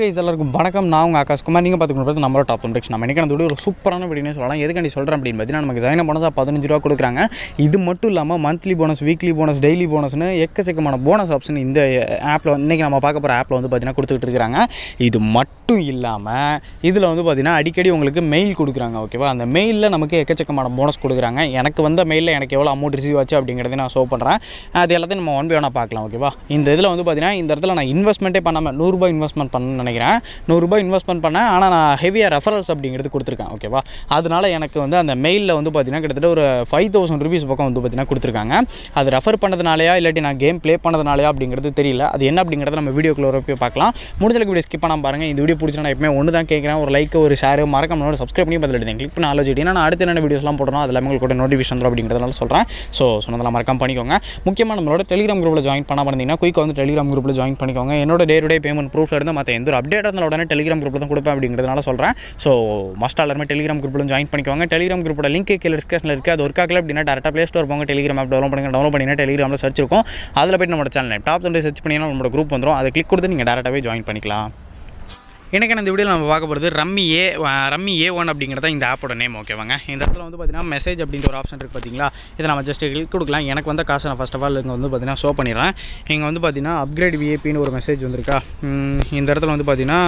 guys எல்லாருக்கும் வணக்கம் நான் உங்கள் ஆகாஷ் குமார் நீங்கள் பார்த்துக்கணும் நம்மளோட டாப் இண்டெக்ஸ் நம்ம இன்றைக்கி அந்த ஒரு சூப்பரான வீடியோ சொல்லலாம் எதுக்காண்டி சொல்கிறேன் அப்படின்னு பார்த்தீங்கன்னா நமக்கு ஜாயின் போனஸாக பதினஞ்சு ரூபா கொடுக்குறாங்க இது மட்டும் இல்லாமல் monthly bonus weekly bonus daily போனஸ்னு எக்கச்சக்கமான போனஸ் ஆப்ஷன் இந்த ஆப்பில் இன்றைக்கி நம்ம பார்க்க போகிற ஆப்பில் வந்து பார்த்தீங்கன்னா கொடுத்துட்டு இருக்காங்க இது மட்டும் இல்லாமல் இதில் வந்து பார்த்தீங்கன்னா அடிக்கடி உங்களுக்கு மெயில் கொடுக்குறாங்க ஓகேவா அந்த மெயிலில் நமக்கு எக்கச்சக்கமான போனஸ் கொடுக்குறாங்க எனக்கு வந்த மெயிலில் எனக்கு எவ்வளோ அமௌண்ட் ரிசீவ் ஆச்சு அப்படிங்கிறத நான் ஷோ பண்ணுறேன் அது எல்லாத்தையும் நம்ம ஒன் பை ஒன்னாக பார்க்கலாம் ஓகேவா இந்த இதில் வந்து பார்த்தீங்கன்னா இந்த இடத்துல நான் இன்வெஸ்ட்மெண்ட்டே பண்ணாமல் நூறுரூபா இன்வெஸ்ட்மெண்ட் பண்ணணும்னு நினைக்கிறேன் நூறுரூபா இன்வெஸ்ட்மெண்ட் பண்ணேன் ஆனால் நான் ஹெவியாக ரெஃபரல்ஸ் அப்படிங்கிறது கொடுத்துருக்கேன் ஓகேவா அதனால எனக்கு வந்து அந்த மெயிலில் வந்து பார்த்தீங்கன்னா கிட்டத்தட்ட ஒரு ஃபைவ் தௌசண்ட் ருபீஸ் பக்கம் வந்து பார்த்தீங்கன்னா கொடுத்துருக்காங்க அது ரெஃபர் பண்ணதுனாலயா இல்லாட்டி நான் கேம் ப்ளே பண்ணதுனாலயா அப்படிங்கிறது தெரியல அது என்ன அப்படிங்கிறத நம்ம வீடியோக்குள்ள போய் பார்க்கலாம் முடிஞ்சளவுக்கு வீடியோ ஸ்கிப் பண்ணாமல் பாருங்கள் இந்த வீடியோ பிடிச்சா நான் எப்பவுமே ஒன்று தான் கேட்குறேன் ஒரு லைக் ஒரு ஷேர் மறக்காம நம்மளோட சப்ஸ்கிரைப் பண்ணி பார்த்துட்டு கிளிக் பண்ணி ஆலோசிட்டு நான் அடுத்து என்ன வீடியோஸ்லாம் போடுறோம் அதில் உங்களுக்கு கூட நோட்டிஃபிகேஷன் வரும் அப்படிங்கிறதுனால சொல்கிறேன் ஸோ சொன்னதெல்லாம் மறக்காம பண்ணிக்கோங்க முக்கியமாக நம்மளோட டெலிகிராம் குரூப்பில் ஜாயின் பண்ண இருந்தீங்கன்னா குயிக் வந்து டெலிகிராம் குரூப்பில் ஜாயின் பண்ணிக்கோங்க என்னோட day to day payment proof இருந்து மற்ற எந்த ஒரு அப்டேட் இருந்தாலும் உடனே டெலிகிராம் குரூப்பில் தான் கொடுப்பேன் அப்படிங்கிறதுனால சொல்கிறேன் ஸோ மஸ்ட் எல்லாருமே டெலிகிராம் குரூப்பில் ஜாயின் பண்ணிக்கோங்க டெலிகிராம் குரூப்போட லிங்க் கீழே டிஸ்கிரிப்ஷனில் இருக்குது அது ஒர்க் ஆகல அப்படின்னா டேரக்டாக ப்ளே ஸ்டோர் போங்க டெலிகிராம் ஆப் டவுன்லோட் பண்ணுங்க டவுன்லோட் பண்ணிங்கன்னா டெலிகிராமில் சர்ச் இருக்கும் அதில் போய்ட்டு நம்மளோட சேனல் டாப் வந்து சர்ச் பண்ணிங்கன்னா நம்மளோட குரூப் வந்துடும் அதை கிளிக் கொடுத்து நீங்கள் டேரெக்டாகவே ஜாயின் பண்ணிக்கலாம் எனக்கு இந்த வீடியோவில் நம்ம பார்க்க போகிறது rummy A rummy A one அப்படிங்கிறத இந்த ஆப்போட நேம் ஓகேவாங்க இந்த இடத்துல வந்து பார்த்தீங்கன்னா மெசேஜ் அப்படின்ற ஒரு ஆப்ஷன் இருக்குது பார்த்தீங்களா இதை நம்ம ஜஸ்ட் கிளிக் கொடுக்கலாம் எனக்கு வந்த காசை நான் ஃபஸ்ட் ஆஃப் ஆல் இங்கே வந்து பார்த்தீங்கன்னா ஷோ பண்ணிடுறேன் இங்கே வந்து பார்த்தீங்கன்னா அப்கிரேட் விஏபின்னு ஒரு மெசேஜ் வந்திருக்கா உம், இந்த இடத்துல வந்து பார்த்தீங்கன்னா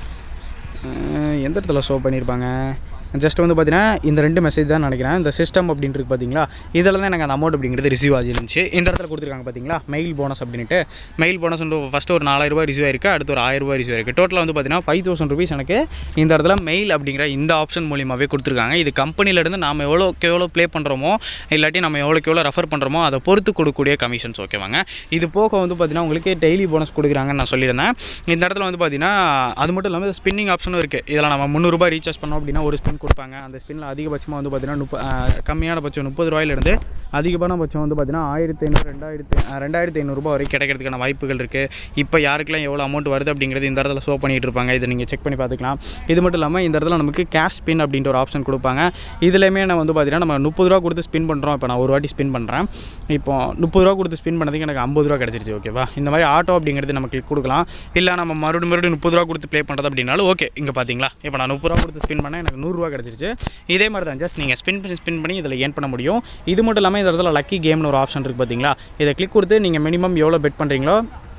அஹ், எந்த இடத்துல ஷோ பண்ணியிருப்பாங்க ஜஸ்ட் வந்து பார்த்தீங்கன்னா இந்த ரெண்டு மெசேஜ் தான் நினைக்கிறேன் இந்த சிஸ்டம் அப்படின்ட்டு பார்த்தீங்களா இதில் தான் எனக்கு அந்த அமௌண்ட் அப்படிங்கிறது ரிசீவ் ஆகிருந்துச்சு இந்த இடத்துல கொடுத்துருக்காங்க பார்த்தீங்களா மெயில் போனஸ் அப்படின்ட்டு மெயில் போனஸ் வந்து ஃபஸ்ட்டு ஒரு நாலாயிரம் ரூபாய் ரிசீவ் ஆயிருக்கு அடுத்து ஒரு ஆயிரம் ரூபாய் ரிசீவ் ஆயிருக்கு டோட்டலாக வந்து பார்த்தீங்கன்னா ஃபைவ் தௌசண்ட் ருபீஸ் எனக்கு இந்த இடத்துல மெயில் அப்படிங்கிற இந்த ஆப்ஷன் மூலியமாகவே கொடுத்துருக்காங்க இது கம்பெனிலேருந்து நாம் எவ்வளோக்கு எவ்வளோ ப்ளே பண்ணுறோமோ இல்லாட்டி நம்ம எவ்வளோக்கு எவ்வளோ ரெஃபர் பண்ணுறோமோ அதை பொறுத்து கொடுக்கக்கூடிய கமிஷன்ஸ் ஓகேவாங்க இது போக வந்து பார்த்தீங்கன்னா உங்களுக்கு டெய்லி போனஸ் கொடுக்குறாங்கன்னு நான் சொல்லியிருந்தேன் இந்த இடத்துல வந்து பார்த்தீங்கன்னா அது மட்டும் இல்லாமல் ஸ்பின்னிங் ஆப்ஷனும் இருக்குது இதில் நம்ம முந்நூறுரூபா ரீசார்ஜ் பண்ணோம் அப்படின்னா ஒரு ஸ்பின் கொடுப்பாங்க அந்த ஸ்பின்னில் அதிகபட்சமாக வந்து பார்த்தீங்கன்னா முப்ப ஆஹ் கம்மியான பட்சம் முப்பது ரூபாயிலிருந்து அதிகமான பட்சம் வந்து பார்த்தீங்கன்னா ஆயிரத்தி ஐநூறு ரெண்டாயிரத்தி ஆஹ் ரெண்டாயிரத்தி ஐநூறுரூபா வரைக்கும் கிடைக்கிறதுக்கான வாய்ப்புகள் இருக்குது இப்போ யாருக்கெல்லாம் எவ்வளோ அமௌண்ட் வருது அப்படிங்கிறது இந்த இடத்துல ஷோ பண்ணிட்டு இருப்பாங்க இதை நீங்கள் செக் பண்ணி பார்த்துக்கலாம் இது மட்டும் இல்லாமல் இந்த இடத்துல நமக்கு கேஷ் ஸ்பின் அப்படின்ற ஒரு ஆப்ஷன் கொடுப்பாங்க இதுலேயுமே நான் வந்து பார்த்தீங்கன்னா நம்ம முப்பது ரூபா கொடுத்து ஸ்பின் பண்ணுறோம் இப்போ நான் ஒரு வாட்டி ஸ்பின் பண்ணுறேன் இப்போ முப்பது ரூபா கொடுத்து ஸ்பின் பண்ணதுக்கு எனக்கு ஐம்பது ரூபா கிடச்சிருச்சு ஓகேவா இந்த மாதிரி ஆட்டோ அப்படிங்கிறது நம்ம கிளிக் கொடுக்கலாம் இல்லை நம்ம மறுபடியும் மறுபடியும் முப்பது ரூபா கொடுத்து ப்ளே பண்ணுறது அப்படின்னாலும் ஓகே இங்கே பார்த்தீங்களா இப்போ நான் முப்பது ரூபா கொடுத்து ஸ்பின் பண்ணேன் எனக்கு நூறுரூவா கிடச்சிருச்சு இதே மாதிரி தான் ஜஸ்ட் நீங்கள் ஸ்பின் பண்ணி ஸ்பின் பண்ணி இதில் ஏன் பண்ண முடியும் இது மட்டும் இல்லாமல் இந்த இடத்துல லக்கி கேம்னு ஒரு ஆப்ஷன் இருக்குது பார்த்தீங்களா இதை கிளிக் கொடுத்து நீங்கள் மினிமம் எவ்வளோ பெட் பண்ணுறீங்களோ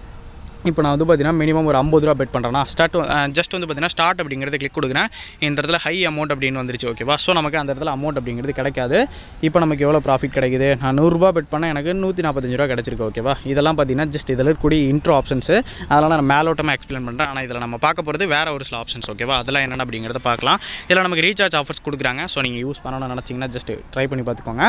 இப்போ நான் வந்து பார்த்தீங்கன்னா மினிமம் ஒரு ஐம்பது ரூபா பெட் பண்ணுறேன்னா ஸ்டார்ட் ஜஸ்ட் வந்து பார்த்தீங்கன்னா ஸ்டார்ட் அப்படிங்கிறத கிளிக் கொடுக்குறேன் இந்த இடத்துல ஹை அமௌண்ட் அப்படின்னு வந்துருச்சு ஓகேவா ஸோ நமக்கு அந்த இடத்துல அமௌண்ட் அப்படிங்கிறது கிடைக்காது இப்போ நமக்கு எவ்வளோ ப்ராஃபிட் கிடைக்குது நான் நூறுரூபா பெட் பண்ணால் எனக்கு நூற்றி நாற்பத்தஞ்சு ரூபா கிடச்சிருக்கு ஓகேவா இதெல்லாம் பார்த்தீங்கன்னா ஜஸ்ட் இதில் இருக்கக்கூடிய இன்ட்ரோ ஆப்ஷன்ஸு அதெல்லாம் நான் மேலோட்டமாக எக்ஸ்பிளைன் பண்ணுறேன் ஆனால் இதில் நம்ம பார்க்க போகிறது வேறு ஒரு சில ஆப்ஷன்ஸ் ஓகேவா அதெல்லாம் என்னென்ன அப்படிங்கிறத பார்க்கலாம் இதில் நமக்கு ரீசார்ஜ் ஆஃபர்ஸ் கொடுக்குறாங்க ஸோ நீங்கள் யூஸ் பண்ணணும்னு நினச்சிங்கன்னா ஜஸ்ட் ட்ரை பண்ணி பார்த்துக்கோங்க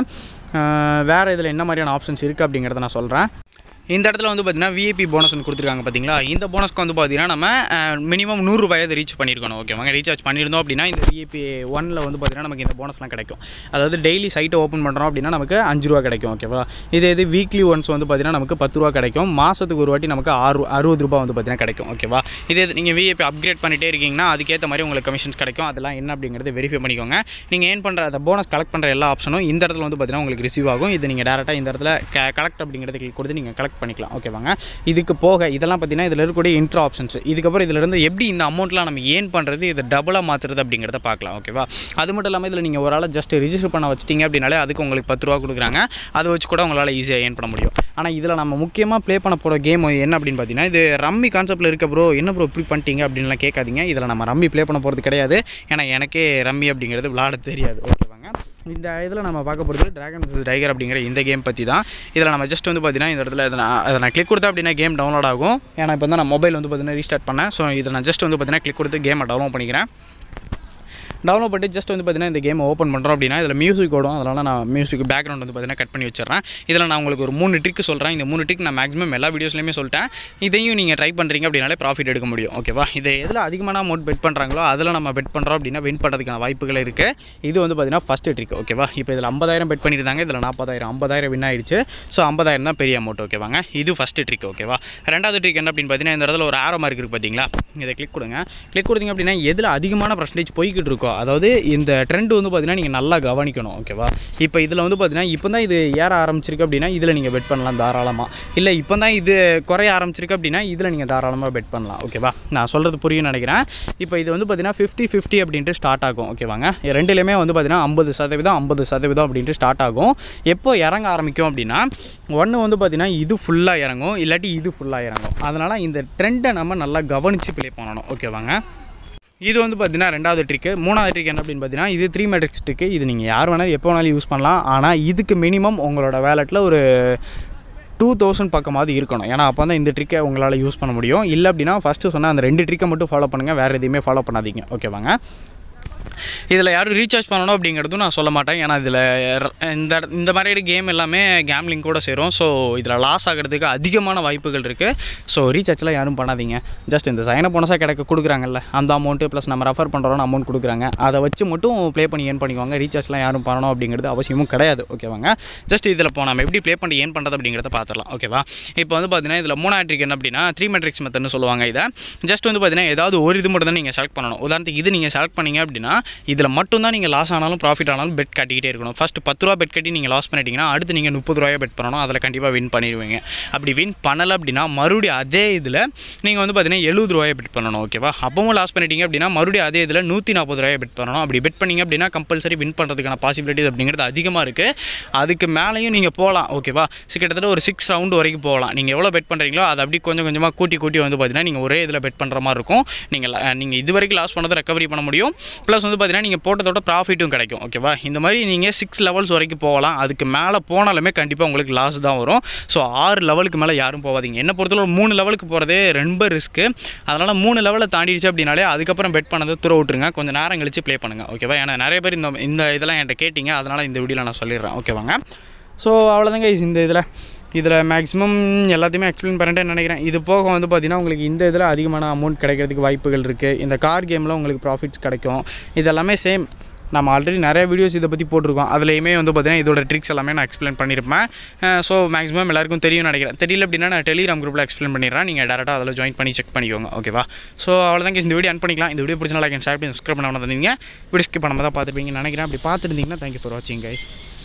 அஹ் வேறு இதில் என்ன மாதிரியான ஆப்ஷன்ஸ் இருக்குது அப்படிங்கிறத நான் சொல்கிறேன் இந்த இடத்துல வந்து பார்த்தீங்கன்னா விஐபி போனஸ்னு கொடுத்துருக்காங்க பார்த்தீங்களா இந்த போனஸ்க்கு வந்து பார்த்தீங்கன்னா நம்ம மினிமம் நூறுரூபாயை ரீச் பண்ணியிருக்கணும் ஓகேவாங்க ரீசார்ஜ் பண்ணியிருந்தோம் அப்படின்னா இந்த விஐபி ஒனில் வந்து பார்த்தீங்கன்னா நமக்கு இந்த போனஸ்லாம் கிடைக்கும் அதாவது டெய்லி சைட்டை ஓப்பன் பண்ணுறோம் அப்படின்னா நமக்கு அஞ்சு ரூபா கிடைக்கும் ஓகேவா இதே இது வீக்லி ஒன்ஸ் வந்து பார்த்தீங்கன்னா நமக்கு பத்து ரூபா கிடைக்கும் மாதத்துக்கு ஒரு வாட்டி நமக்கு ஆறு அறுபது ரூபா வந்து பார்த்தீங்கன்னா கிடைக்கும் ஓகேவா இதே இது நீங்கள் விஐபி அப்கிரேட் பண்ணிட்டே இருக்கீங்கன்னா அதுக்கேற்ற மாதிரி உங்களுக்கு கமிஷன்ஸ் கிடைக்கும் அதெல்லாம் என்ன அப்படிங்கிறது வெரிஃபை பண்ணிக்கோங்க நீங்கள் ஏன் பண்ணுற அந்த போனஸ் கலெக்ட் பண்ணுற எல்லா ஆப்ஷனும் இந்த இடத்துல வந்து பார்த்தீங்கன்னா உங்களுக்கு ரிசீவ் ஆகும் இது நீங்கள் டேரெக்டாக இந்த இடத்துல கலெக்ட் அப்படிங்கிறது கிளிக் கொடுத்து நீங்கள் கலெக்ட் பண்ணிக்கலாம் ஓகேவாங்க இதுக்கு போக இதெல்லாம் பார்த்தீங்கன்னா இதில் இருக்கக்கூடிய இன்ட்ரோ ஆப்ஷன்ஸ் இதுக்கப்புறம் இதில் இருந்து எப்படி இந்த அமௌண்ட்லாம் நம்ம ஏன் பண்ணுறது இதை டபுளாக மாற்றுறது அப்படிங்கிறத பார்க்கலாம் ஓகேவா அது மட்டும் இல்லாமல் இதில் நீங்கள் ஒரு ஆளை ஜஸ்ட் ரிஜிஸ்டர் பண்ண வச்சிட்டிங்க அப்படின்னாலே அதுக்கு உங்களுக்கு பத்து ரூபா கொடுக்குறாங்க அதை வச்சு கூட உங்களால் ஈஸியாக ஏன் பண்ண முடியும் ஆனால் இதில் நம்ம முக்கியமாக ப்ளே பண்ண போகிற கேம் என்ன அப்படின்னு பார்த்தீங்கன்னா இது ரம்மி கான்செப்ட்டில் இருக்க ப்ரோ என்ன ப்ரோ இப்படி பண்ணிட்டீங்க அப்படின்லாம் கேட்காதீங்க இதில் நம்ம ரம்மி ப்ளே பண்ண போகிறது கிடையாது ஏன்னா எனக்கே ரம்மி அப்படிங்கிறது விளாட தெரியாது ஓகேவாங்க இந்த இதில் நம்ம பார்க்க போகிறது டிராகன் vs டைகர் அப்படிங்கிற இந்த கேம் பற்றி தான் இதில் நம்ம ஜஸ்ட் வந்து பார்த்தீங்கன்னா இந்த இடத்துல இதை நான் அதை நான் கிளிக் கொடுத்தா அப்படின்னா கேம் டவுன்லோட் ஆகும் ஏன்னா இப்போ வந்து நான் மொபைல் வந்து பார்த்தீங்கன்னா ரீஸ்டார்ட் பண்ணேன் ஸோ இதில் நான் ஜஸ்ட் வந்து பார்த்தீங்கன்னா கிளிக் கொடுத்து கேமை டவுன்லோட் பண்ணிக்கிறேன் டவுன்லோட் பண்ணி ஜஸ்ட் வந்து பார்த்தீங்கன்னா இந்த கேமை ஓப்பன் பண்ணுறோம் அப்படின்னா இதில் மியூசிக் ஓடும் அதனால் நான் மியூசிக் பேக்ரவுண்ட் வந்து பார்த்தீங்கன்னா கட் பண்ணி வச்சிடுறேன் இதில் நான் உங்களுக்கு ஒரு மூணு ட்ரிக் சொல்கிறேன் இந்த மூணு ட்ரிக் நான் மேக்ஸிமம் எல்லா வீடியோஸ்லையுமே சொல்லிட்டேன் இதையும் நீங்கள் ட்ரை பண்ணுறீங்க அப்படின்னாலே ப்ராஃபிட் எடுக்க முடியும் ஓகேவா இது எதில் அதிகமான அமௌண்ட் பெட் பண்ணுறாங்களோ அதில் நம்ம பெட் பண்ணுறோம் அப்படின்னா வின் பண்ணுறதுக்கான வாய்ப்புகள் இருக்குது இது வந்து பார்த்தீங்கன்னா ஃபஸ்ட்டு ட்ரிக் ஓகேவா இப்போ இதில் ஐம்பதாயிரம் பெட் பண்ணியிருந்தாங்க இதில் நாற்பதாயிரம் ஐம்பதாயிரம் வின் ஆயிடுச்சு ஸோ ஐம்பதாயிரம் தான் பெரிய அமௌண்ட் ஓகேவாங்க இது ஃபஸ்ட்டு ட்ரிக் ஓகேவா ரெண்டாவது ட்ரிக் என்ன அப்படின்னு பார்த்தீங்கன்னா இந்த இடத்துல ஒரு ஆரோ மார்க் இருக்குது பார்த்தீங்களா இதை கிளிக் கொடுங்க கிளிக் கொடுத்தீங்க அப்படின்னா எதில் அதிகமான பர்சன்டேஜ் போய்கிட்டு இருக்கோ அதாவது இந்த ட்ரெண்ட் வந்து பார்த்தீங்கன்னா நீங்கள் நல்லா கவனிக்கணும் ஓகேவா இப்போ இதில் வந்து பார்த்தீங்கன்னா இப்போ தான் இது ஏற ஆரம்பிச்சிருக்கு அப்படின்னா இதில் நீங்கள் பெட் பண்ணலாம் தாராளமாக இல்லை இப்போ தான் இது குறைய ஆரம்பிச்சிருக்கு அப்படின்னா இதில் நீங்கள் தாராளமாக பெட் பண்ணலாம் ஓகேவா நான் சொல்கிறது புரியும் நினைக்கிறேன் இப்போ இது வந்து பார்த்தீங்கன்னா ஃபிஃப்டி ஃபிஃப்டி அப்படின்ட்டு ஸ்டார்ட் ஆகும் ஓகேவாங்க ரெண்டுலேயுமே வந்து பார்த்தீங்கன்னா ஐம்பது சதவீதம் ஐம்பது சதவீதம் அப்படின்ட்டு ஸ்டார்ட் ஆகும் எப்போ இறங்க ஆரம்பிக்கும் அப்படின்னா ஒன்று வந்து பார்த்தீங்கன்னா இது ஃபுல்லாக இறங்கும் இல்லாட்டி இது ஃபுல்லாக இறங்கும் அதனால் இந்த ட்ரெண்டை நம்ம நல்லா கவனித்து ப்ளே பண்ணணும் ஓகேவாங்க இது வந்து பார்த்தீங்கன்னா ரெண்டாவது ட்ரிக்கு மூணாவது ட்ரிக் என்ன அப்படின்னு பார்த்தீங்கன்னா இது த்ரீ மேட்ரிக்ஸ் ட்ரிக்கு இது நீங்கள் யார் வேணாலும் எப்போ வேணாலும் யூஸ் பண்ணலாம் ஆனால் இதுக்கு மினிமம் உங்களோட வேலெட்டில் ஒரு டூ தௌசண்ட் பக்கமாவது இருக்கணும் ஏன்னா அப்போ தான் இந்த ட்ரிக்கை உங்களால் யூஸ் பண்ண முடியும் இல்லை அப்படின்னா ஃபஸ்ட்டு சொன்ன அந்த ரெண்டு ட்ரிக்கை மட்டும் ஃபாலோ பண்ணுங்கள் வேறு எதையுமே ஃபாலோ பண்ணாதீங்க ஓகேவாங்க இதில் யாரும் ரீசார்ஜ் பண்ணணும் அப்படிங்கிறதும் நான் சொல்ல மாட்டேன் ஏன்னா இதில் இந்த இந்த மாதிரி கேம் எல்லாமே கேம்லிங் கூட சேரும் ஸோ இதில் லாஸ் ஆகிறதுக்கு அதிகமான வாய்ப்புகள் இருக்குது ஸோ ரீசார்ஜ்லாம் யாரும் பண்ணாதீங்க ஜஸ்ட் இந்த சைன போனஸாக கிடைக்க கொடுக்குறாங்கல்ல அந்த அமௌண்ட்டு ப்ளஸ் நம்ம ரெஃபர் பண்ணுறோன்னு அமௌண்ட் கொடுக்குறாங்க அதை வச்சு மட்டும் ப்ளே பண்ணி ஏன் பண்ணிக்குவாங்க ரீசார்ஜ்லாம் யாரும் பண்ணணும் அப்படிங்கிறது அவசியமும் கிடையாது ஓகேவாங்க ஜஸ்ட் இதில் இப்போ நம்ம எப்படி ப்ளே பண்ணி ஏன் பண்ணுறது அப்படிங்கிறத பார்த்துடலாம் ஓகேவா இப்போ வந்து பார்த்தீங்கன்னா இதில் மூணாவது ட்ரிக் என்ன அப்படின்னா த்ரீ மெட்ரிக்ஸ் மெத்தட்னு சொல்லுவாங்க இதை ஜஸ்ட் வந்து பார்த்தீங்கன்னா ஏதாவது ஒரு இது மட்டும் தான் நீங்கள் செலக்ட் பண்ணணும் உதாரணத்துக்கு இது நீங்கள் செலக்ட் பண்ணீங்க அப்படின்னா இதில் மட்டும்தான் நீங்கள் லாஸ் ஆனாலும் ப்ராஃபிட் ஆனாலும் பெட் கட்டிக்கிட்டே இருக்கணும் ஃபஸ்ட்டு பத்து ரூபா பெட் கட்டி நீங்கள் லாஸ் பண்ணிட்டீங்கன்னா அடுத்து நீங்கள் முப்பது ரூபாயை பெட் பண்ணணும் அதில் கண்டிப்பாக வின் பண்ணிடுவீங்க அப்படி வின் பண்ணலை அப்படின்னா மறுபடியும் அதே இதில் நீங்கள் வந்து பார்த்தீங்கன்னா எழுபது ரூபாயை பெட் பண்ணணும் ஓகேவா அப்பவும் லாஸ் பண்ணிட்டீங்க அப்படின்னா மறுபடியும் அதே இதில் நூற்றி நாற்பது ரூபாயை பெட் பண்ணணும் அப்படி பெட் பண்ணீங்க அப்படின்னா கம்பல்சரி வின் பண்ணுறதுக்கான பாசிபிலிட்டிஸ் அப்படிங்கிறது அதிகமாக இருக்குது அதுக்கு மேலேயும் நீங்கள் போகலாம் ஓகேவா ஸோ கிட்டத்தட்ட ஒரு சிக்ஸ் ரவுண்டு வரைக்கும் போகலாம் நீங்கள் எவ்வளோ பெட் பண்ணுறீங்களோ அதை அப்படி கொஞ்சம் கொஞ்சமாக கூட்டி கூட்டி வந்து பார்த்தீங்கன்னா நீங்கள் ஒரே இதில் பெட் பண்ணுற மாதிரி இருக்கும் நீங்கள் நீங்கள் இது வரைக்கும் லாஸ் பண்ணதை ரெக்கவரி பண்ண முடியும் ப்ளஸ் வந்து பார்த்தீங்கன்னா நீங்கள் போட்டதோட ப்ராஃபிட்டும் கிடைக்கும் ஓகேவா இந்த மாதிரி நீங்கள் சிக்ஸ் லெவல்ஸ் வரைக்கும் போகலாம் அதுக்கு மேலே போனாலுமே கண்டிப்பாக உங்களுக்கு லாஸ் தான் வரும் ஸோ ஆறு லெவலுக்கு மேலே யாரும் போகாதீங்க என்ன பொறுத்தவரை மூணு லெவலுக்கு போகிறதே ரொம்ப ரிஸ்க்கு அதனால் மூணு லெவலில் தாண்டிடுச்சு அப்படின்னாலே அதுக்கப்புறம் பெட் பண்ணதை துற விட்டுருங்க கொஞ்சம் நேரம் கழிச்சு ப்ளே பண்ணுங்கள் ஓகேவா ஏன்னா நிறைய பேர் இந்த இந்த இதெல்லாம் என்கிட்ட கேட்டிங்க அதனால் இந்த வீடியோவில் நான் சொல்லிடுறேன் ஓகேவாங்க ஸோ அவ்வளோதாங்க இந்த இதில் இதில் மேக்ஸிமம் எல்லாத்தையுமே எக்ஸ்பிளைன் பண்ணிட்டேன்னு நினைக்கிறேன் இது போக வந்து பார்த்திங்கன்னா உங்களுக்கு இந்த இதில் அதிகமான அமௌண்ட் கிடைக்கிறதுக்கு வாய்ப்புகள் இருக்குது இந்த கார் கேமில் உங்களுக்கு ப்ராஃபிட்ஸ் கிடைக்கும் இது எல்லாமே சேம் நம்ம ஆல்ரெடி நிறைய வீடியோஸ் இதை பற்றி போட்டிருக்கோம் அதுலேயுமே வந்து பார்த்தீங்கன்னா இதோட ட்ரிக்ஸ் எல்லாமே நான் எக்ஸ்பிளைன் பண்ணியிருப்பேன் ஸோ மேக்ஸிமம் எல்லாருக்கும் தெரியும் நினைக்கிறேன் தெரியல அப்படின்னா நான் டெலிகிராம் குரூப்பில் எக்ஸ்பிளைன் பண்ணிடுறேன் நீங்கள் டேரெக்டாக அதில் ஜாயின் பண்ணி செக் பண்ணிக்கோங்க ஓகேவா ஸோ அவ்வளோதான் இந்த வீடியோ அன் பண்ணிக்கலாம் இந்த வீடியோ பிடிச்சா லைக் ஷேர் பண்ணி சப்ஸ்கிரைப் பண்ண வந்தீங்க வீடியோ ஸ்கிப் பண்ணாமல் தான் பார்த்துருப்பீங்கன்னு நினைக்கிறேன் அப்படி பார்த்துருந்தீங்கன்னா தேங்க்யூ ஃபார் வாட்சிங் கைஸ்